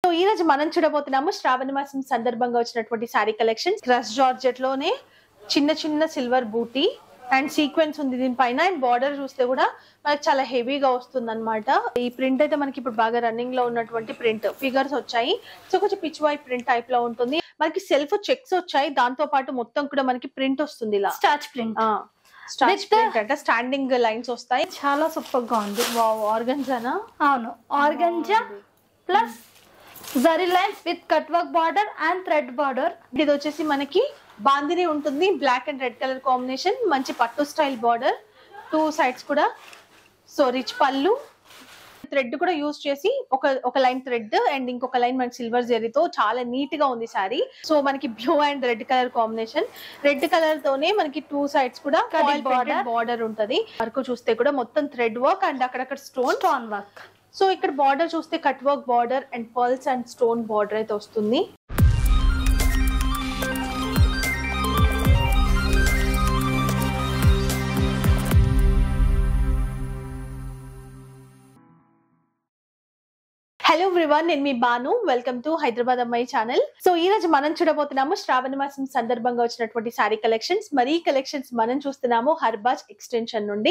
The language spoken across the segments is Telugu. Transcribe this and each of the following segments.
సో ఈ రోజు మనం చూడబోతున్నాము శ్రావణ మాసం సందర్భంగా వచ్చినటువంటి శారీ కలెక్షన్ క్రష్ జార్జెట్ లోనే చిన్న చిన్న సిల్వర్ బూటీ అండ్ సీక్వెన్స్ ఉంది దీనిపైన అండ్ బార్డర్ చూస్తే కూడా మనకి చాలా హెవీగా వస్తుంది అనమాట ఈ ప్రింట్ అయితే మనకి ఇప్పుడు బాగా రన్నింగ్ లో ఉన్నటువంటి ప్రింట్ ఫిగర్స్ వచ్చాయి సో కొంచెం పిచ్ వై ప్రింట్ టైప్ లో ఉంటుంది మనకి సెల్ఫ్ చెక్స్ వచ్చాయి దాంతో పాటు మొత్తం కూడా మనకి ప్రింట్ వస్తుంది ఇలా starch print starch With- print అంటే స్టాండింగ్ లైన్స్ వస్తాయి చాలా సూపర్ గా ఉంది ఆర్గన్జానా అవును organza plus zari lines with cut work border and thread border ఇది వచ్చేసి మనకి బాందిని ఉంటుంది black and red colour combination మంచి పట్టు స్టైల్ బార్డర్ టూ సైడ్స్ కూడా సో రిచ్ పళ్ళు థ్రెడ్ కూడా యూస్ చేసి ఒక ఒక లైన్ థ్రెడ్ అండ్ ఇంకొక లైన్ మనకి సిల్వర్ జెరీతో చాలా నీట్ గా ఉంది సారీ సో మనకి blue and red colour combination red colour తోనే మనకి టూ సైడ్స్ కూడా Cutting border. బార్డర్ ఉంటది వరకు చూస్తే కూడా మొత్తం థ్రెడ్ వర్క్ అండ్ అక్కడక్కడ స్టోన్ స్టోన్ వర్క్ సో ఇక్కడ బార్డర్ చూస్తే cut work border and pearls and stone border అయితే వస్తుంది హలో ఎవ్రీవన్ నేను మీ బాను వెల్కమ్ టు హైదరాబాద్ అమ్మాయి ఛానల్ సో ఈ రోజు మనం చూడబోతున్నాము శ్రావణ మాసం సందర్భంగా వచ్చినటువంటి శారీ కలెక్షన్స్ మరి ఈ కలెక్షన్స్ మనం చూస్తున్నాము హర్బాజ్ ఎక్స్టెన్షన్ నుండి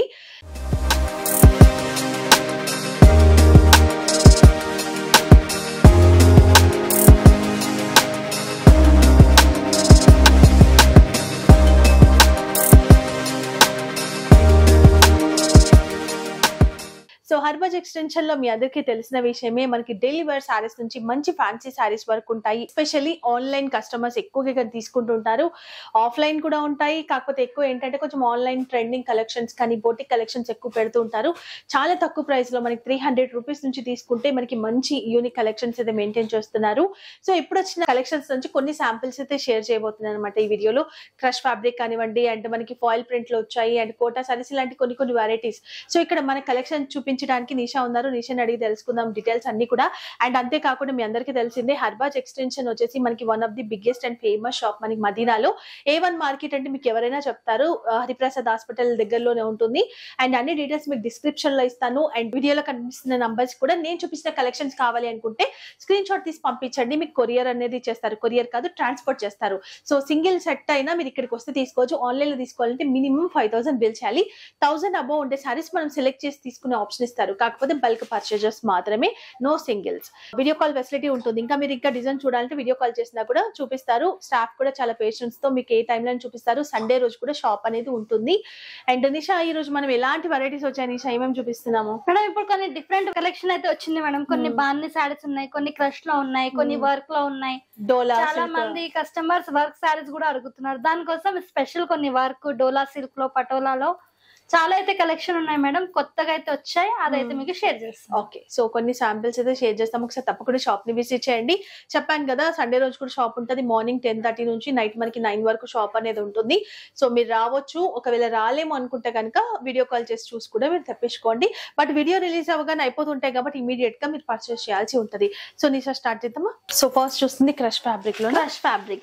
సో హర్బజ్ ఎక్స్టెన్షన్ లో మీ అందరికీ తెలిసిన విషయమే మనకి డైలీ వేర్ సారీస్ నుంచి మంచి ఫ్యాన్సీ సారీస్ వరకు ఉంటాయి ఎస్పెషల్లీ ఆన్లైన్ కస్టమర్స్ ఎక్కువగా ఇక్కడ తీసుకుంటుంటారు ఆఫ్లైన్ కూడా ఉంటాయి కాకపోతే ఎక్కువ ఏంటంటే కొంచెం ఆన్లైన్ ట్రెండింగ్ కలెక్షన్స్ కానీ బోటిక్ కలెక్షన్స్ ఎక్కువ పెడుతూ ఉంటారు చాలా తక్కువ ప్రైస్ లో మనకి త్రీ హండ్రెడ్ రూపీస్ నుంచి తీసుకుంటే మనకి మంచి యూనిక్ కలెక్షన్స్ అయితే మెయింటైన్ చేస్తున్నారు సో ఇప్పుడు వచ్చిన కలెక్షన్స్ నుంచి కొన్ని శాంపిల్స్ అయితే షేర్ చేయబోతున్నాను అనమాట ఈ వీడియోలో క్రష్ ఫ్యాబ్రిక్ కానివ్వండి అండ్ మనకి ఫాయిల్ ప్రింట్ లో వచ్చాయి అండ్ కోటా సారీస్ ఇలాంటి కొన్ని కొన్ని వెరైటీస్ సో ఇక్కడ మన కలెక్షన్ చూపించడానికి నిషా ఉన్నారు నిషాని అడిగి తెలుసుకుందాం డీటెయిల్స్ అన్ని కూడా అండ్ అంతేకాకుండా మీ అందరికీ తెలిసిందే హర్బాజ్ ఎక్స్టెన్షన్ వచ్చేసి మనకి one of the biggest and famous shop మనకి మదీనాలో ఏ వన్ మార్కెట్ అంటే మీకు ఎవరైనా చెప్తారు ఆ, హరిప్రసాద్ హాస్పిటల్ దగ్గరలోనే ఉంటుంది అండ్ అన్ని డీటెయిల్స్ మీకు డిస్క్రిప్షన్ లో ఇస్తాను అండ్ వీడియోలో కనిపిస్తున్న నంబర్స్ కూడా నేను చూపించిన కలెక్షన్స్ కావాలి అనుకుంటే స్క్రీన్ షాట్ తీసి పంపించండి మీకు కొరియర్ అనేది చేస్తారు కొరియర్ కాదు ట్రాన్స్పోర్ట్ చేస్తారు సో సింగిల్ సెట్ అయినా మీరు ఇక్కడికి వస్తే తీసుకోవచ్చు ఆన్లైన్ లో తీసుకోవాలంటే మినిమం ఫైవ్ థౌసండ్ బిల్ చేయాలి థౌసండ్ అబౌవ్ ఉండే సారీస్ మనం సెలెక్ట్ చేసి తీసుకునే ఆప్షన్ ఇస్తారు కాకపోతే బల్క్ పర్చేజెస్ మాత్రమే no singles video call facility ఉంటుంది ఇంకా మీరు ఇంకా డిజైన్ చూడాలంటే వీడియో కాల్ చేసినా కూడా చూపిస్తారు స్టాఫ్ కూడా చాలా పేషెన్స్ తో మీకు ఏ టైంలో చూపిస్తారు సండే రోజు కూడా షాప్ అనేది ఉంటుంది అండ్ నిషా ఈ రోజు మనం ఎలాంటి వెరైటీస్ వచ్చాయి నిషా ఏమేమి చూపిస్తున్నాము మేడం ఇప్పుడు కొన్ని డిఫరెంట్ కలెక్షన్ అయితే వచ్చింది మేడం కొన్ని Hmm. బాన్ని సారీస్ ఉన్నాయి కొన్ని క్రష్ లో ఉన్నాయి కొన్ని Hmm. వర్క్ లో ఉన్నాయి డోలా చాలా మంది కస్టమర్స్ వర్క్ సారీస్ కూడా అడుగుతున్నారు దానికోసం స్పెషల్ కొన్ని వర్క్ డోలా సిల్క్ లో పటోలాలో చాలా అయితే కలెక్షన్ ఉన్నాయి మేడం కొత్తగా అయితే వచ్చాయి అదైతే Hmm. మీకు షేర్ చేస్తాం ఓకే సో కొన్ని శాంపిల్స్ అయితే షేర్ చేస్తాం ఒకసారి తప్పకుండా షాప్ ని విజిట్ చేయండి చెప్పాను కదా సండే రోజు కూడా షాప్ ఉంటుంది మార్నింగ్ టెన్ థర్టీ నుంచి నైట్ మనకి నైన్ వరకు షాప్ అనేది ఉంటుంది సో మీరు రావచ్చు ఒకవేళ రాలేము అనుకుంటే కనుక వీడియో కాల్ చేసి చూసి కూడా మీరు తెప్పించుకోండి బట్ వీడియో రిలీజ్ అవ్వగానే అయిపోతుంటాయి కాబట్టి ఇమీడియట్ గా మీరు పర్చేస్ చేయాల్సి ఉంటుంది సో నిషా స్టార్ట్ చేద్దామా సో ఫస్ట్ చూస్తుంది క్రష్ ఫ్యాబ్రిక్ లో క్రష్ ఫ్యాబ్రిక్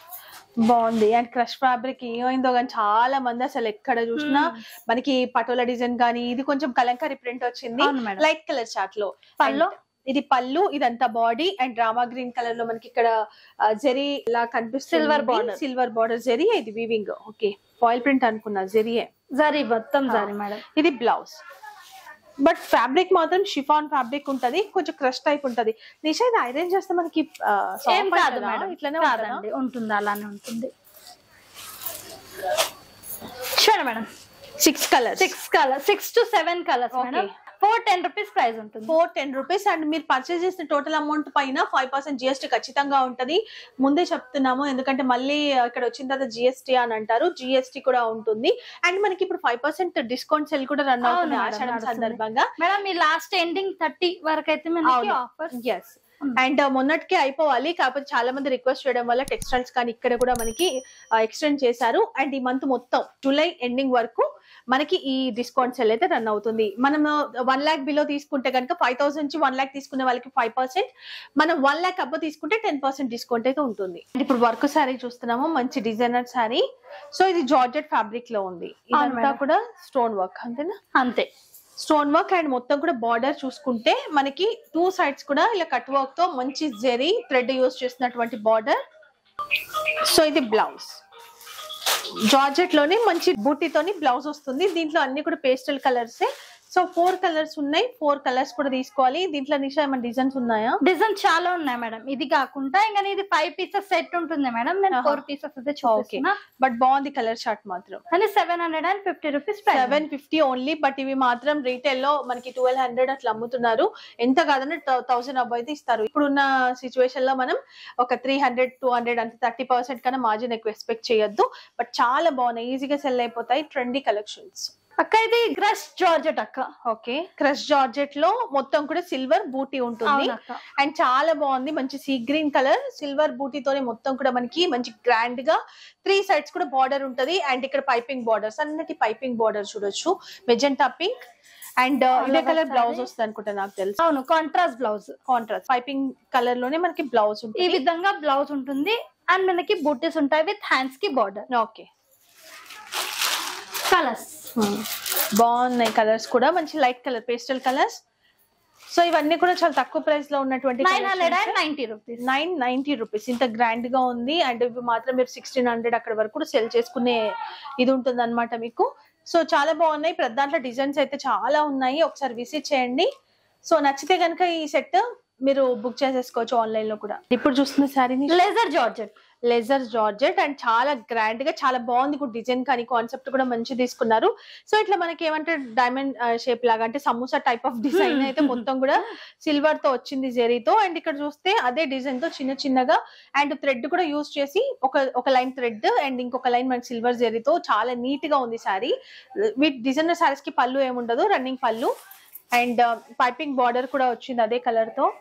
బాగుంది అండ్ క్రష్ ఫ్యాబ్రిక్ ఏమైందో కానీ చాలా మంది అసలు ఎక్కడ చూసినా మనకి పటోలా డిజైన్ కానీ ఇది కొంచెం కలంకారీ ప్రింట్ వచ్చింది అవును మేడం లైట్ కలర్ చార్ట్ లో పళ్ళు? And ఇది పళ్ళు ఇదంతా body and Rama green colour లో మనకి ఇక్కడ ఆ, జరీ ఇలా కనిపిస్తుంది Silver border. Silver border zari ఇది వీవింగ్ ఓకే ఫాయిల్ ప్రింట్ అనుకున్నా జరీయే జరీ మొత్తం ఆ. జరీ మేడం ఇది బ్లౌజ్ బట్ ఫ్యాబ్రిక్ మాత్రం షిఫాన్ ఫ్యాబ్రిక్ ఉంటది కొంచెం క్రష్ టైప్ ఉంటది నిషా ఇది ఐరన్ చేస్తే మనకి ఆ, soft ఏం కాదు అవుతుందా? మేడం ఇట్లానే ఉంటుందా? కాదండి ఉంటుంది అలానే ఉంటుంది చూడండి madam six colours six colour six to seven colours Okay. Madam four ten rupees price ఉంటుంది ఫోర్ టెన్ రూపీస్ అండ్ మీరు పర్చేస్ చేసిన టోటల్ అమౌంట్ పైన ఫైవ్ పర్సెంట్ జిఎస్టీ ఖచ్చితంగా ఉంటది ముందే చెప్తున్నాము ఎందుకంటే మళ్ళీ అక్కడ వచ్చిన తర్వాత జిఎస్టీ అని అంటారు జిఎస్టీ కూడా ఉంటుంది అండ్ మనకి ఇప్పుడు ఫైవ్ పర్సెంట్ డిస్కౌంట్ సెల్ కూడా రన్ అవును అవుతుంది మేడం, ఆషాఢం నడుస్తుంది. సందర్భంగా మేడం మీ లాస్ట్ ఎండింగ్ థర్టీ వరకు అయితే మనకి అవును. ఆఫర్ ఎస్ అండ్ మొన్నటికే అయిపోవాలి కాకపోతే చాలా మంది రిక్వెస్ట్ చేయడం వల్ల టెక్స్టైల్స్ కానీ ఇక్కడ కూడా మనకి ఎక్స్టెండ్ చేశారు అండ్ ఈ మంత్ మొత్తం జూలై ఎండింగ్ వరకు మనకి ఈ డిస్కౌంట్ సెల్ అయితే రన్ అవుతుంది మనం వన్ ల్యాక్ బిలో తీసుకుంటే కనుక ఫైవ్ థౌసండ్ నుంచి వన్ ల్యాక్ తీసుకునే వాళ్ళకి ఫైవ్ పర్సెంట్ మనం వన్ ల్యాక్ అబ్బో తీసుకుంటే టెన్ పర్సెంట్ డిస్కౌంట్ అయితే ఉంటుంది And ఇప్పుడు వర్క్ శారీ చూస్తున్నాము మంచి డిజైనర్ శారీ సో ఇది జార్జెట్ ఫ్యాబ్రిక్ లో ఉంది అవును ఇదంతా మేడం. కూడా స్టోన్ వర్క్ అంతేనా అంతే స్టోన్ వర్క్ అండ్ మొత్తం కూడా బార్డర్ చూసుకుంటే మనకి టూ సైడ్స్ కూడా ఇలా కట్ వర్క్ తో మంచి జెరీ థ్రెడ్ యూస్ చేసినటువంటి బార్డర్ సో ఇది బ్లౌజ్ జార్జెట్ లోనే మంచి బూటీతోని బ్లౌజ్ వస్తుంది దీంట్లో అన్ని కూడా పేస్టల్ కలర్సే సో ఫోర్ కలర్స్ ఉన్నాయి ఫోర్ కలర్స్ కూడా తీసుకోవాలి దీంట్లో నిషా ఏమైనా డిజైన్స్ ఉన్నాయా డిజైన్ చాలా ఉన్నాయి మేడం ఇది కాకుండా ఇంకా ఇది ఫైవ్ పీసెస్ సెట్ ఉంటుంది మేడం నేను ఆహా. ఫోర్ పీసెస్ అయితే చూపిస్తున్నా బట్ బాగుంది కలర్ షార్ట్ మాత్రం కానీ seven hundred and fifty rupees seven fifty only but ఇవి మాత్రం రీటైల్ లో మనకి ట్వెల్వ్ హండ్రెడ్ అట్లా అమ్ముతున్నారు ఎంత కాదన్నా థౌసండ్ అబ్బో అయితే ఇస్తారు ఇప్పుడున్న సిచ్యువేషన్ లో మనం ఒక త్రీ హండ్రెడ్ టూ హండ్రెడ్ అంత థర్టీ పర్సెంట్ కన్నా మార్జిన్ ఎక్కువ ఎక్స్పెక్ట్ చేయొద్దు బట్ చాలా బాగున్నాయి ఈజీగా సెల్ అయిపోతాయి ట్రెండీ కలెక్షన్స్ అక్క ఇది గ్రష్ జార్జెట్ అక్క ఓకే క్రష్ జార్జెట్ లో మొత్తం కూడా సిల్వర్ బూటీ ఉంటుంది అవును అక్క అండ్ చాలా బాగుంది మంచి సీ గ్రీన్ కలర్ సిల్వర్ బూటీతోనే మొత్తం కూడా మనకి మంచి గ్రాండ్ గా త్రీ సైడ్స్ కూడా బార్డర్ ఉంటది అండ్ ఇక్కడ పైపింగ్ బార్డర్స్ అన్నటి పైపింగ్ బార్డర్ చూడొచ్చు మెజెంటా పింక్ అండ్ All ఇదే over కలర్ బ్లౌజ్ saree. వస్తుంది అనుకుంటా నాకు తెలుసు అవును contrast blouse contrast piping colour లోనే మనకి బ్లౌజ్ ఈ ఉంటుంది విధంగా బ్లౌజ్ ఉంటుంది అండ్ మనకి బూటీస్ ఉంటాయి విత్ హ్యాండ్స్ కి బార్డర్ ఓకే కలర్స్ బాగున్నాయి కలర్స్ కూడా మంచి light colour pastel colours so ఇవన్నీ కూడా చాలా తక్కువ ప్రైస్ లో ఉన్నటువంటి nine hundred and ninety rupees nine ninety rupees ఇంత గ్రాండ్ గా ఉంది అండ్ ఇవి మాత్రం మీరు సిక్స్టీన్ హండ్రెడ్ అక్కడ వరకు కూడా సెల్ చేసుకునే ఇది ఉంటుంది అనమాట మీకు సో చాలా బాగున్నాయి ప్రతి దాంట్లో డిజైన్స్ అయితే చాలా ఉన్నాయి ఒకసారి విజిట్ చేయండి సో నచ్చితే కనుక ఈ సెట్ మీరు బుక్ చేసేసుకోవచ్చు ఆన్లైన్ లో కూడా ఇప్పుడు చూస్తున్న శారీని laser georgette laser georgette and చాలా గ్రాండ్ గా చాలా బాగుంది కూడా డిజైన్ కానీ కాన్సెప్ట్ కూడా మంచి తీసుకున్నారు సో ఇట్లా మనకి ఏమంటే డైమండ్ షేప్ లాగా అంటే సమోసా టైప్ ఆఫ్ డిజైన్ అయితే మొత్తం కూడా సిల్వర్ తో వచ్చింది జెరీతో అండ్ ఇక్కడ చూస్తే అదే డిజైన్ తో చిన్న చిన్నగా అండ్ థ్రెడ్ కూడా యూస్ చేసి ఒక ఒక లైన్ థ్రెడ్ అండ్ ఇంకొక లైన్ మనకి సిల్వర్ జెరీతో చాలా నీట్ గా ఉంది శారీ వీటి డిజైనర్ శారీస్ కి పళ్ళు ఏముండదు రన్నింగ్ పళ్ళు అండ్ పైపింగ్ బార్డర్ కూడా వచ్చింది అదే కలర్ తో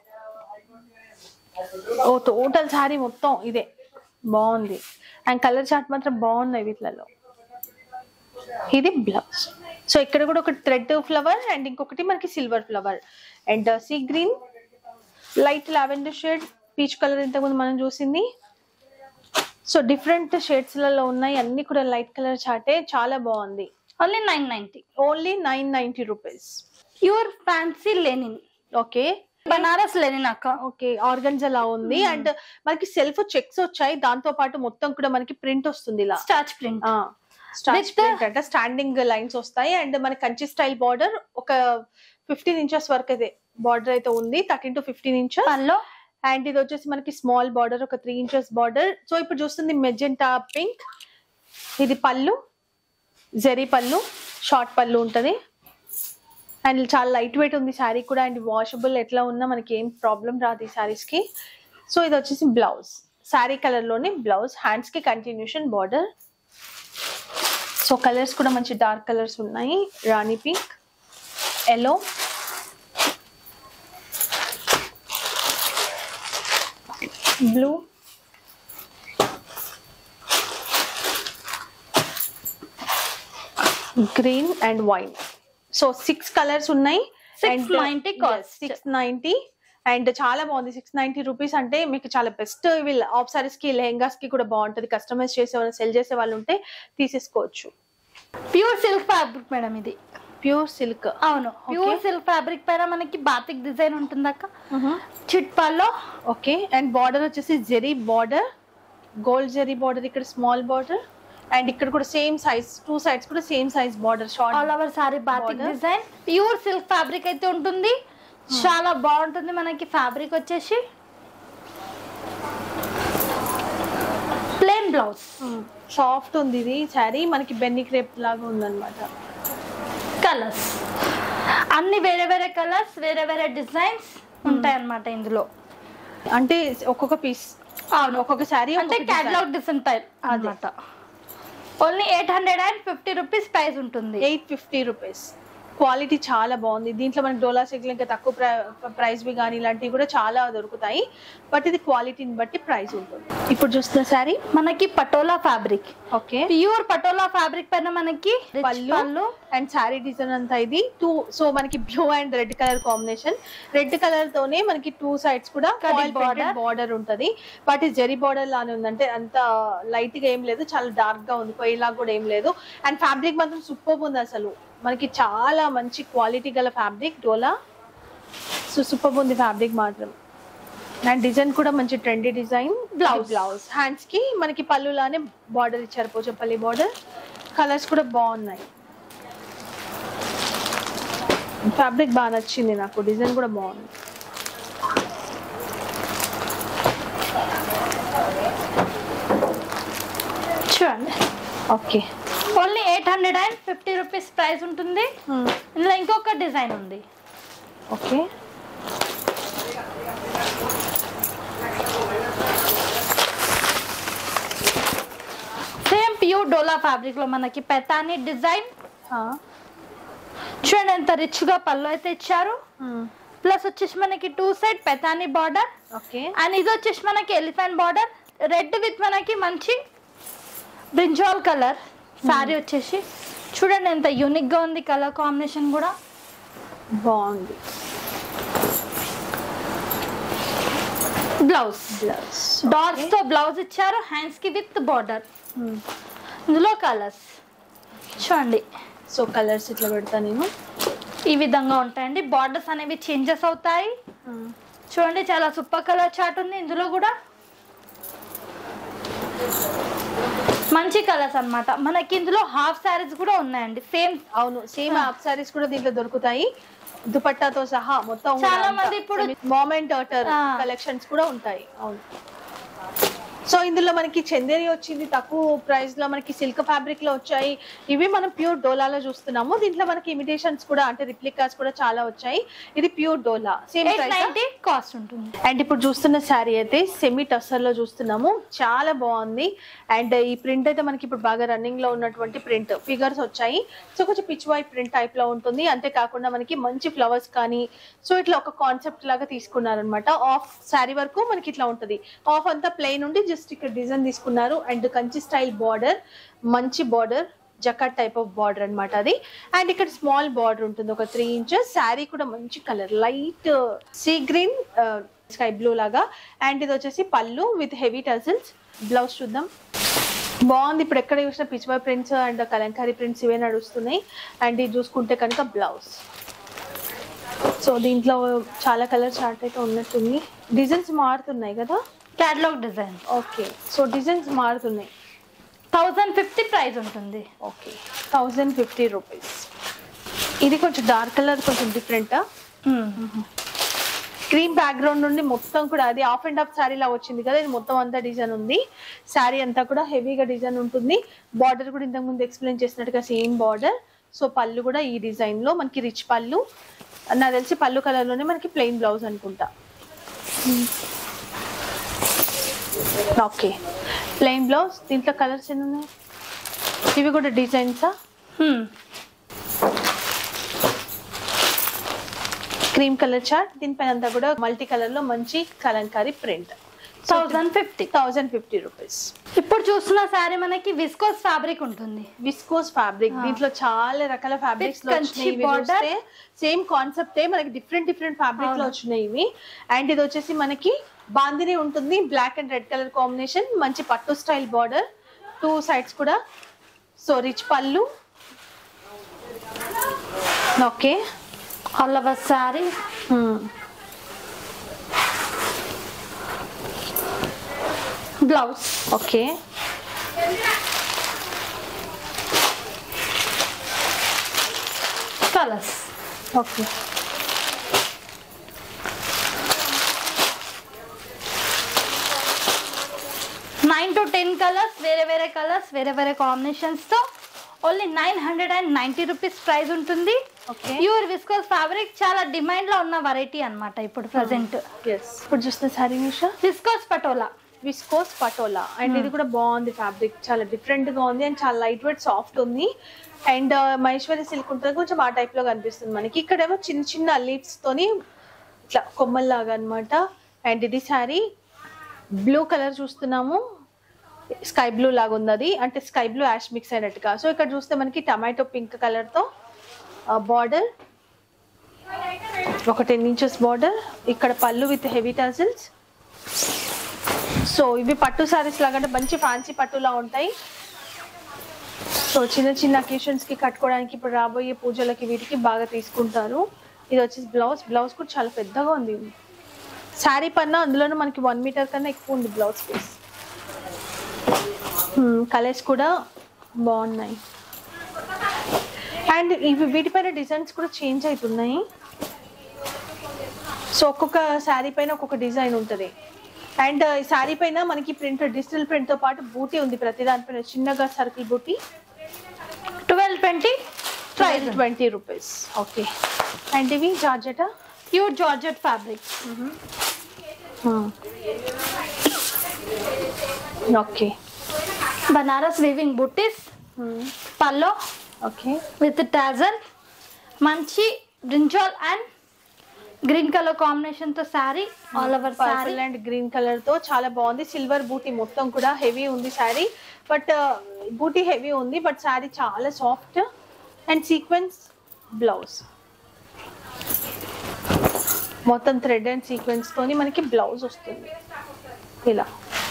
ఓ టోటల్ శారీ మొత్తం ఇదే బాగుంది అండ్ కలర్ చార్ట్ మాత్రం బాగున్నాయి వీటిలలో ఇది బ్లౌజ్ సో ఇక్కడ కూడా ఒక థ్రెడ్ ఫ్లవర్ అండ్ ఇంకొకటి మనకి silver flower and sea green light lavender shade peach colour ఇంతకుముందు మనం చూసింది సో డిఫరెంట్ షేడ్స్ లలో ఉన్నాయి అన్ని కూడా లైట్ కలర్ చాటే చాలా బాగుంది only nine ninety only nine ninety rupees pure fancy linen okay Banaras linen అక్క ఓకే ఆర్గన్స్ అలా ఉంది Hmm. అండ్ మనకి సెల్ఫ్ చెక్స్ వచ్చాయి దాంతో పాటు మొత్తం కూడా మనకి ప్రింట్ వస్తుంది ఇలా starch print starch With the- print అంటే స్టాండింగ్ లైన్స్ వస్తాయి అండ్ మన కంచి స్టైల్ బార్డర్ ఒక ఫిఫ్టీన్ ఇంచెస్ వరకు అయితే బార్డర్ అయితే ఉంది thirteen to fifteen inches pallu and ఇది వచ్చేసి మనకి స్మాల్ బార్డర్ ఒక త్రీ ఇంచెస్ బార్డర్ సో ఇప్పుడు చూస్తుంది మెజెంటా పింక్ ఇది పళ్ళు జెరీ పళ్ళు షార్ట్ పళ్ళు ఉంటది అండ్ చాలా లైట్ వెయిట్ ఉంది శారీ కూడా అండ్ వాషబుల్ ఎట్లా ఉన్నా మనకి ఏం ప్రాబ్లం రాదు ఈ శారీస్ కి సో ఇది వచ్చేసి బ్లౌజ్ శారీ కలర్ లోనే బ్లౌజ్ హ్యాండ్స్ కి కంటిన్యూషన్ బార్డర్ సో కలర్స్ కూడా మంచి డార్క్ కలర్స్ ఉన్నాయి Rani pink yellow blue green and wine so six colours ఉన్నాయి 690 cost. సిక్స్ నైన్టీ అండ్ చాలా బాగుంది సిక్స్ నైన్టీ రూపీస్ అంటే మీకు చాలా బెస్ట్ ఇవి ఆఫ్ సారీస్ కి లెహంగాస్ కి కూడా బాగుంటది కస్టమైజ్ చేసే వాళ్ళు సెల్ చేసే వాళ్ళు ఉంటే తీసేసుకోవచ్చు ప్యూర్ సిల్క్ ఫ్యాబ్రిక్ మేడం ఇది ప్యూర్ సిల్క్ అవును ప్యూర్ సిల్క్ ఫ్యాబ్రిక్ పైన మనకి బాతిక్ డిజైన్ ఉంటుంది అక్క చిట్ పల్లో ఓకే అండ్ బార్డర్ వచ్చేసి zari border gold zari border ఇక్కడ స్మాల్ బార్డర్ అండ్ ఇక్కడ కూడా సేమ్ సైజ్ టూ సైడ్స్ కూడా same size border all short over sari batik Border. Design pure silk fabric అయితే ఉంటుంది చాలా బాగుంటుంది మనకి ఫ్యాబ్రిక్ వచ్చేసి ప్లేన్ బ్లౌజ్ సాఫ్ట్ ఉంది ఇది శారీ మనకి బెన్నీ క్రేప్ లాగా ఉందన్నమాట కలర్స్ అన్ని వేరే వేరే కలర్స్ వేరే వేరే డిజైన్స్ ఉంటాయి అన్నమాట ఇందులో అంటే ఒక్కొక్క పీస్ అవును ఒక్కొక్క శారీ అంటే క్యాటలాగ్ డిజైన్ టైప్ అన్నమాట only eight hundred and fifty rupees price ఉంటుంది ఎయిట్ ఫిఫ్టీ రూపీస్ క్వాలిటీ చాలా బాగుంది దీంట్లో మనకి డోలా సిగ్లు ఇంకా తక్కువ ప్రైస్ వి కానీ ఇలాంటివి కూడా చాలా దొరుకుతాయి బట్ ఇది క్వాలిటీని బట్టి ప్రైస్ ఉంటుంది ఇప్పుడు చూస్తున్న శారీ మనకి patola fabric okay pure patola fabric పైన మనకి rich పళ్ళు పళ్ళు అండ్ శారీ డిజైన్ అంతా ఇది టూ సో మనకి blue and red colour combination red colour తోనే మనకి టూ సైడ్స్ కూడా Cutting border. బార్డర్ ఉంటది బట్ ఇది జెరీ బార్డర్ లానే ఉంది అంటే అంత లైట్ గా ఏం లేదు చాలా డార్క్ గా ఉంది పొయ్యిలా కూడా ఏం లేదు అండ్ ఫ్యాబ్రిక్ మాత్రం సూపర్ ఉంది అసలు మనకి చాలా మంచి క్వాలిటీ గల ఫ్యాబ్రిక్ డోలా సో సూపర్ ఉంది ఫ్యాబ్రిక్ మాత్రం అండ్ డిజైన్ కూడా మంచి trendy design blouse blouse hands కి మనకి పళ్ళులానే బార్డర్ ఇచ్చారు పోచంపల్లి బార్డర్ కలర్స్ కూడా బాగున్నాయి ఫ్యాబ్రిక్ బాగా నచ్చింది నాకు డిజైన్ కూడా బాగుంది చూడండి okay only eight hundred and fifty rupees price ఉంటుంది ఇందులో ఇంకొక డిజైన్ ఉంది okay same pure dola fabric లో మనకి పెతాని డిజైన్ చూడండి ఎంత రిచ్ గా పళ్ళు అయితే ఇచ్చారు ప్లస్ వచ్చేసి మనకి two side paithani border okay and ఇది వచ్చేసి మనకి ఎలిఫెంట్ బార్డర్ రెడ్ విత్ మనకి మంచి బ్రింజాల్ కలర్ శారీ వచ్చేసి చూడండి ఎంత యూనిక్ గా ఉంది కలర్ కాంబినేషన్ కూడా బాగుంది బ్లౌజ్ బ్లౌజ్ డాట్స్ తో బ్లౌజ్ ఇచ్చారు హ్యాండ్స్ కి విత్ బార్డర్ ఇందులో కలర్స్ చూడండి సో కలర్స్ ఇట్లా పెడతా నేను ఈ విధంగా ఉంటాయండి బార్డర్స్ అనేవి చేంజెస్ అవుతాయి చూడండి చాలా సూపర్ కలర్ చార్ట్ ఉంది ఇందులో కూడా మంచి కలర్స్ అన్నమాట మనకి ఇందులో హాఫ్ శారీస్ కూడా ఉన్నాయండి సేమ్ అవును సేమ్ హాఫ్ సారీస్ కూడా దీంట్లో దొరుకుతాయి దుపట్టాతో సహా మొత్తం చాలా మంది ఇప్పుడు- మూమెంట్ ఆ. కలెక్షన్స్ కూడా ఉంటాయి అవును సో ఇందులో మనకి చందేరి వచ్చింది తక్కువ ప్రైస్ లో మనకి సిల్క్ ఫ్యాబ్రిక్ లో వచ్చాయి ఇవి మనం ప్యూర్ డోలాలో చూస్తున్నాము దీంట్లో మనకి ఇమిటేషన్స్ కూడా అంటే రిప్లికాస్ కూడా చాలా వచ్చాయి ఇది pure dola same eight price ninety cost ఉంటుంది అండ్ ఇప్పుడు చూస్తున్న శారీ అయితే సెమీ టస్సర్ లో చూస్తున్నాము చాలా బాగుంది అండ్ ఈ ప్రింట్ అయితే మనకి ఇప్పుడు బాగా రన్నింగ్ లో ఉన్నటువంటి ప్రింట్ ఫిగర్స్ వచ్చాయి సో కొంచెం పిచ్ వై ప్రింట్ టైప్ లో ఉంటుంది అంతేకాకుండా మనకి మంచి ఫ్లవర్స్ కానీ సో ఇట్లా ఒక కాన్సెప్ట్ లాగా తీసుకున్నారనమాట ఆఫ్ శారీ వరకు మనకి ఇట్లా ఉంటుంది ఆఫ్ అంతా ప్లెయిన్ ఉండి జస్ట్ ఇక్కడ డిజైన్ తీసుకున్నారు అండ్ కంచి స్టైల్ బార్డర్ మంచి border jacquard type of border అన్నమాట అది అండ్ ఇక్కడ స్మాల్ బార్డర్ ఉంటుంది ఒక త్రీ ఇంచెస్ శారీ కూడా మంచి colour light sea green sky blue లాగా అండ్ ఇది వచ్చేసి పళ్ళు విత్ హెవీ టజిల్స్ బ్లౌజ్ చూద్దాం బాగుంది ఇప్పుడు ఎక్కడ చూసిన Pichwai prints and Kalamkari prints ఇవే నడుస్తున్నాయి అండ్ ఇది చూసుకుంటే కనుక బ్లౌజ్ సో దీంట్లో చాలా కలర్ చార్ట్ అయితే ఉన్నట్టుంది డిజైన్స్ మారుతున్నాయి కదా catalogue design okay so designs మారుతున్నాయి థౌజండ్ ఫిఫ్టీ ప్రైస్ ఉంటుంది ఓకే థౌజండ్ ఫిఫ్టీ రూపీస్ ఇది కొంచెం డార్క్ కలర్ కొంచెం డిఫరెంటా క్రీమ్ బ్యాక్గ్రౌండ్ నుండి మొత్తం కూడా అది ఆఫ్ అండ్ ఆఫ్ శారీ లా వచ్చింది కదా ఇది మొత్తం అంతా డిజైన్ ఉంది శారీ అంతా కూడా హెవీగా డిజైన్ ఉంటుంది బార్డర్ కూడా ఇంతకు ముందు ఎక్స్ప్లెయిన్ చేసినట్టుగా సేమ్ బార్డర్ సో పళ్ళు కూడా ఈ డిజైన్ లో మనకి రిచ్ పళ్ళు నాకు తెలిసి పళ్ళు కలర్ లోనే మనకి ప్లెయిన్ బ్లౌజ్ అనుకుంటా ఓకే ప్లెయిన్ బ్లౌజ్ దీంట్లో కలర్స్ ఎన్ని ఉన్నాయి ఇవి కూడా డిజైన్సా క్రీమ్ కలర్ చార్ట్ దీనిపైన అంతా కూడా మల్టీ కలర్ లో మంచి kalamkari print thousand fifty thousand fifty rupees ఇప్పుడు చూస్తున్న శారీ మనకి విస్కోస్ ఫ్యాబ్రిక్ ఉంటుంది విస్కోస్ ఫ్యాబ్రిక్ Ah. దీంట్లో చాలా రకాల ఫ్యాబ్రిక్స్ లో With వచ్చినాయి కంచి border. సేమ్ కాన్సెప్టే మనకి డిఫరెంట్ డిఫరెంట్ ఫ్యాబ్రిక్ లో అవును. వచ్చినాయి ఇవి అండ్ ఇది వచ్చేసి మనకి బాందిని ఉంటుంది black and red colour combination మంచి పట్టు స్టైల్ బార్డర్ టూ సైడ్స్ కూడా సో రిచ్ పళ్ళు okay all over sari blouse okay colours okay nine to ten colours వేరే వేరే కలర్స్ వేరే వేరే కాంబినేషన్స్ తో only nine hundred and ninety rupees price ఉంటుంది ఓకే ప్యూర్ విస్కోస్ ఫ్యాబ్రిక్ చాలా డిమాండ్ లో ఉన్న వెరైటీ అన్నమాట ఇప్పుడు ప్రజెంట్ ఎస్ ఇప్పుడు చూస్తున్న sari Nisha viscose patola viscose patola and ఇది కూడా బాగుంది ఫ్యాబ్రిక్ చాలా డిఫరెంట్ గా ఉంది అండ్ చాలా లైట్ వెయిట్ సాఫ్ట్ ఉంది అండ్ మహేశ్వరి సిల్క్ ఉంటుంది కొంచెం ఆ టైప్ లో కనిపిస్తుంది మనకి ఇక్కడేమో చిన్న చిన్న లీవ్స్ తోని ఇట్లా కొమ్మల్లాగా అన్నమాట అండ్ ఇది శారీ బ్లూ కలర్ చూస్తున్నాము స్కై బ్లూ లాగా ఉంది అది అంటే స్కై బ్లూ యాష్ మిక్స్ అయినట్టుగా సో ఇక్కడ చూస్తే మనకి టమాటో పింక్ కలర్ తో బార్డర్ ఒక టెన్ ఇంచెస్ బార్డర్ ఇక్కడ పళ్ళు విత్ హెవీ టజిల్స్ సో ఇవి పట్టు సారీస్ లాగా అంటే మంచి ఫ్యాన్సీ పట్టులా ఉంటాయి సో చిన్న చిన్న అకేషన్స్ కి కట్టుకోవడానికి ఇప్పుడు రాబోయే పూజలకి వీటికి బాగా తీసుకుంటారు ఇది వచ్చేసి బ్లౌజ్ బ్లౌజ్ కూడా చాలా పెద్దగా ఉంది శారీ పన్నా అందులోనూ మనకి వన్ మీటర్ కన్నా ఎక్కువ ఉంది బ్లౌజ్ పీస్ కలర్స్ కూడా బాగున్నాయి అండ్ ఇవి వీటిపైన డిజైన్స్ కూడా చేంజ్ అవుతున్నాయి సో ఒక్కొక్క శారీ పైన ఒక్కొక్క డిజైన్ ఉంటుంది అండ్ ఈ శారీ పైన మనకి ప్రింట్ డిజిటల్ ప్రింట్ తో పాటు బూటీ ఉంది ప్రతి దానిపైన చిన్నగా circle buti twelve twenty price twenty rupees okay and ఇవి georgette pure georgette fabric okay Banaras weaving buttis పల్లో ఓకే విత్ టాజల్ మంచి brinjal and green colour combination తో sari all over sari purple and green colour తో చాలా బాగుంది సిల్వర్ బూటీ మొత్తం కూడా హెవీ ఉంది శారీ బట్ బూటీ హెవీ ఉంది బట్ శారీ చాలా సాఫ్ట్ అండ్ సీక్వెన్స్ బ్లౌజ్ మొత్తం థ్రెడ్ అండ్ సీక్వెన్స్ తోని మనకి బ్లౌజ్ వస్తుంది ఇలా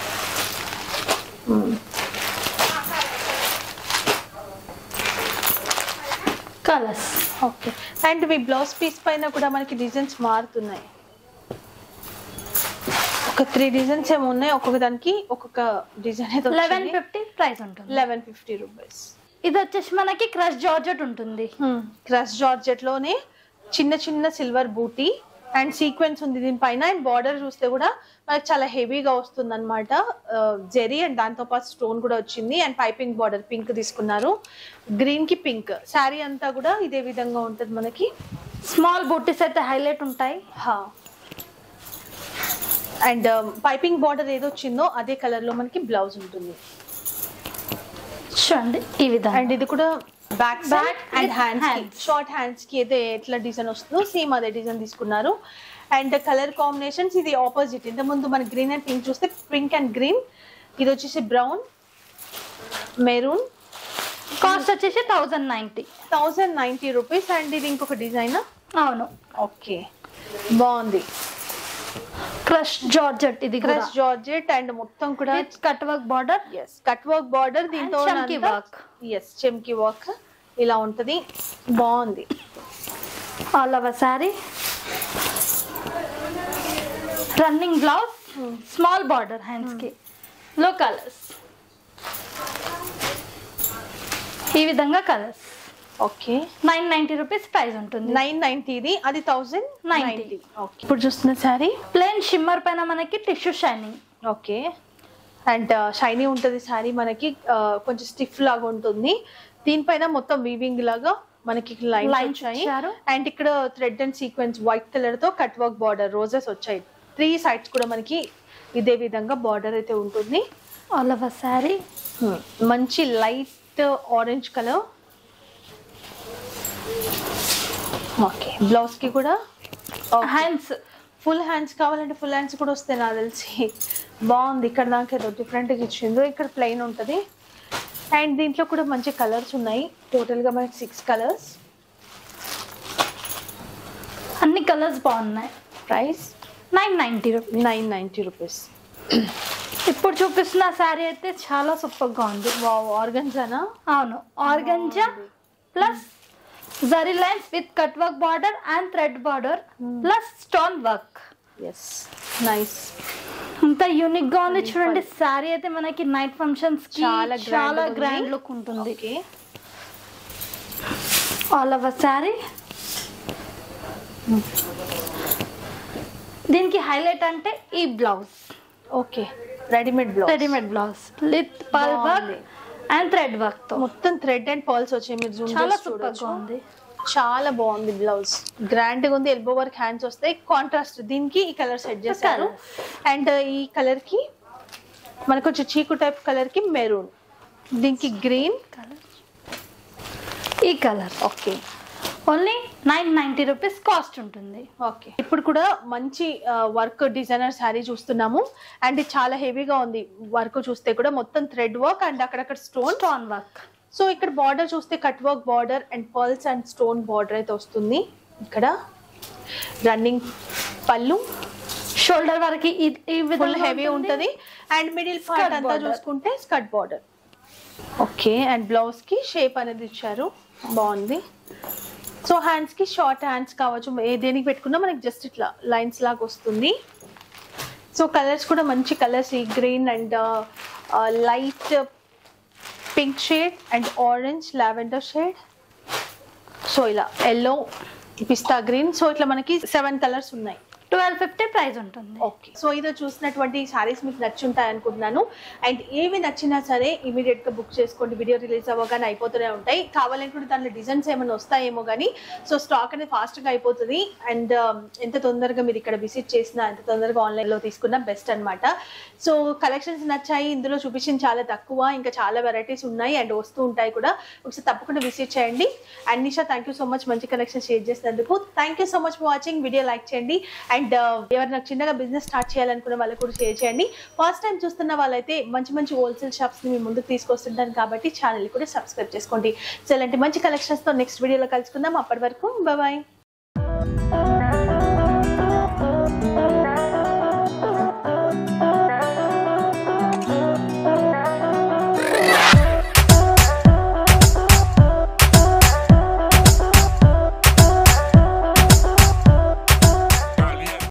కలర్స్ ఓకే అండ్ మీ బ్లౌజ్ పీస్ పైన కూడా మనకి డిజైన్స్ మారుతున్నాయి ఒక త్రీ డిజైన్స్ ఏమో ఉన్నాయి ఒక్కొక్క దానికి ఒక్కొక్క డిజైన్ అయితే లెవెన్ ఫిఫ్టీ ప్రైస్ ఉంటుంది లెవెన్ ఫిఫ్టీ రూపీస్ ఇది వచ్చేసి మనకి క్రష్ జార్జెట్ ఉంటుంది క్రష్ జార్జెట్ లోనే చిన్న చిన్న సిల్వర్ బూటీ అండ్ సీక్వెన్స్ ఉంది దీనిపైన అండ్ బార్డర్ చూస్తే కూడా మనకి చాలా హెవీగా వస్తుంది అనమాట జెరీ అండ్ దాంతో పాటు స్టోన్ కూడా వచ్చింది అండ్ పైపింగ్ బార్డర్ పింక్ తీసుకున్నారు గ్రీన్ కి పింక్ శారీ అంతా కూడా ఇదే విధంగా ఉంటుంది మనకి స్మాల్ బూటీస్ అయితే హైలైట్ ఉంటాయి అండ్ పైపింగ్ బార్డర్ ఏదో వచ్చిందో అదే కలర్ లో మనకి బ్లౌజ్ ఉంటుంది చూడండి ఈ విధంగా అండ్ ఇది కూడా back Back back and with hands కి hands. షార్ట్ హ్యాండ్స్ కి అయితే ఎట్లా డిజైన్ వస్తుందో సేమ్ అదే డిజైన్ తీసుకున్నారు అండ్ కలర్ కాంబినేషన్స్ ఇది ఆపోజిట్ ఇంత ముందు మన గ్రీన్ అండ్ పింక్ చూస్తే పింక్ అండ్ గ్రీన్ ఇది వచ్చేసి బ్రౌన్ మెరూన్ కాస్ట్ వచ్చేసి thousand ninety thousand ninety rupees and ఇది ఇంకొక డిజైన్ అవును ఓకే బాగుంది క్రష్ జార్జెట్ ఇది క్రష్ జార్జెట్ అండ్ మొత్తం కూడా with cut work border yes cut work border దీంతో chunky work. Yes chamki work ఇలా ఉంటది బాగుంది all over sari running blouse small border hands కి లో కలర్స్ ఈ విధంగా colours okay nine ninety rupees price ఉంటుంది నైన్ నైన్టీది అది థౌజండ్ 90. నైన్టీ ఓకే ఇప్పుడు చూస్తున్న శారీ ప్లెయిన్ షిమ్మర్ పైన మనకి tissue shining okay and shiny ఉంటుంది శారీ మనకి ఆ, కొంచెం స్టిఫ్ లాగా ఉంటుంది దీనిపైన మొత్తం వీవింగ్ లాగా మనకి లైన్స్ Lines వచ్చాయి ఇచ్చారు. అండ్ ఇక్కడ thread and sequence white colour తో కట్ వర్క్ బార్డర్ రోజెస్ వచ్చాయి త్రీ సైడ్స్ కూడా మనకి ఇదే విధంగా బార్డర్ అయితే ఉంటుంది ఆల్ ఓవర్ శారీ మంచి light orange colour okay blouse కి కూడా హ్యాండ్స్ ఫుల్ హ్యాండ్స్ కావాలంటే ఫుల్ హ్యాండ్స్ కూడా వస్తాయి నాకు తెలిసి బాగుంది ఇక్కడ దాకా ఏదో డిఫరెంట్గా ఇచ్చిందో ఇక్కడ ప్లెయిన్ ఉంటుంది అండ్ దీంట్లో కూడా మంచి కలర్స్ ఉన్నాయి టోటల్గా మనకి సిక్స్ కలర్స్ అన్ని కలర్స్ బాగున్నాయి price nine ninety rupees nine ninety rupees ఇప్పుడు చూపిస్తున్న శారీ అయితే చాలా సూపర్ గా ఉంది ఆర్గన్జానా అవును organza plus zari lines with cut work border and thread border plus stone work yes nice ఇంత యూనిక్ గా ఉంది చూడండి శారీ అయితే మనకి నైట్ ఫంక్షన్స్ కి చాలా grand చాలా ఉంది. గ్రాండ్ లుక్ ఉంటుంది ఓకే ఆల్ ఓవర్ శారీ దీనికి హైలైట్ అంటే ఈ blouse okay readymade blouse readymade blouse with pearl work బాగుంది. అండ్ థ్రెడ్ వర్క్ తో మొత్తం థ్రెడ్ అండ్ పర్ల్స్ వచ్చాయి మీరు జూమ్ చాలా చేసి సూపర్ చూడొచ్చు గా ఉంది చాలా బాగుంది బ్లౌజ్ గ్రాండ్ గా ఉంది ఎల్బో వర్క్ హ్యాండ్స్ వస్తాయి కాంట్రాస్ట్ దీనికి ఈ కలర్ సెట్ చేశారు అండ్ ఈ కలర్ కి మనకు వచ్చే చీకు టైప్ కలర్ కి మెరూన్ దీనికి గ్రీన్ కలర్ ఈ colour okay only nine ninety rupees cost ఉంటుంది ఓకే ఇప్పుడు కూడా మంచి వర్క్ డిజైనర్ శారీ చూస్తున్నాము అండ్ ఇది చాలా హెవీగా ఉంది వర్క్ చూస్తే కూడా మొత్తం థ్రెడ్ వర్క్ అండ్ అక్కడక్కడ స్టోన్ స్టోన్ వర్క్ సో ఇక్కడ బార్డర్ చూస్తే cut work border and pearls and stone border అయితే వస్తుంది ఇక్కడ రన్నింగ్ పళ్ళు షోల్డర్ వరకు ఈ- ఈ ఫుల్ విధంగా హెవీ ఉంటది అండ్ మిడిల్ పార్ట్ Skirt అంతా border. చూసుకుంటే skirt border okay and blouse కి షేప్ అనేది ఇచ్చారు బాగుంది సో హ్యాండ్స్ కి షార్ట్ హ్యాండ్స్ కావచ్చు ఏ దేనికి పెట్టుకున్నా మనకి జస్ట్ ఇట్లా లైన్స్ లాగా వస్తుంది సో కలర్స్ కూడా మంచి కలర్స్ ఈ green and light pink shade and orange lavender shade so ఇలా ఎల్లో పిస్తా గ్రీన్ సో ఇట్లా మనకి సెవెన్ కలర్స్ ఉన్నాయి ట్వెల్వ్ ఫిఫ్టీ ప్రైస్ ఉంటుంది ఓకే సో ఈరోజు చూసినటువంటి సారీస్ మీకు నచ్చుంటాయి అనుకుంటున్నాను అండ్ ఏవి నచ్చినా సరే ఇమీడియట్ గా బుక్ చేసుకోండి వీడియో రిలీజ్ అవ్వగానే అయిపోతూనే ఉంటాయి కావాలనుకుంటే దాంట్లో డిజైన్స్ ఏమైనా వస్తాయేమో కానీ సో స్టాక్ అనేది ఫాస్ట్ గా అయిపోతుంది అండ్ ఎంత తొందరగా మీరు ఇక్కడ విజిట్ చేసినా ఎంత తొందరగా ఆన్లైన్ లో తీసుకున్నా బెస్ట్ అన్నమాట సో కలెక్షన్స్ నచ్చాయి ఇందులో చూపించిన చాలా తక్కువ ఇంకా చాలా వెరైటీస్ ఉన్నాయి అండ్ వస్తూ ఉంటాయి కూడా ఒకసారి తప్పకుండా విజిట్ చేయండి and Nisha thank you so much మంచి కలెక్షన్ షేర్ చేసినందుకు thank you so much for watching video like చేయండి అండ్ ఎవరు నాకు చిన్నగా బిజినెస్ స్టార్ట్ చేయాలనుకున్న వాళ్ళకి కూడా షేర్ చేయండి ఫస్ట్ టైం చూస్తున్న వాళ్ళైతే మంచి మంచి హోల్సేల్ షాప్స్ ని మీ ముందుకు తీసుకొస్తుంటాను కాబట్టి ఛానల్ కూడా సబ్స్క్రైబ్ చేసుకోండి సో ఇలాంటి మంచి కలెక్షన్స్ తో నెక్స్ట్ వీడియోలో కలుసుకుందాం అప్పటి వరకు బాయ్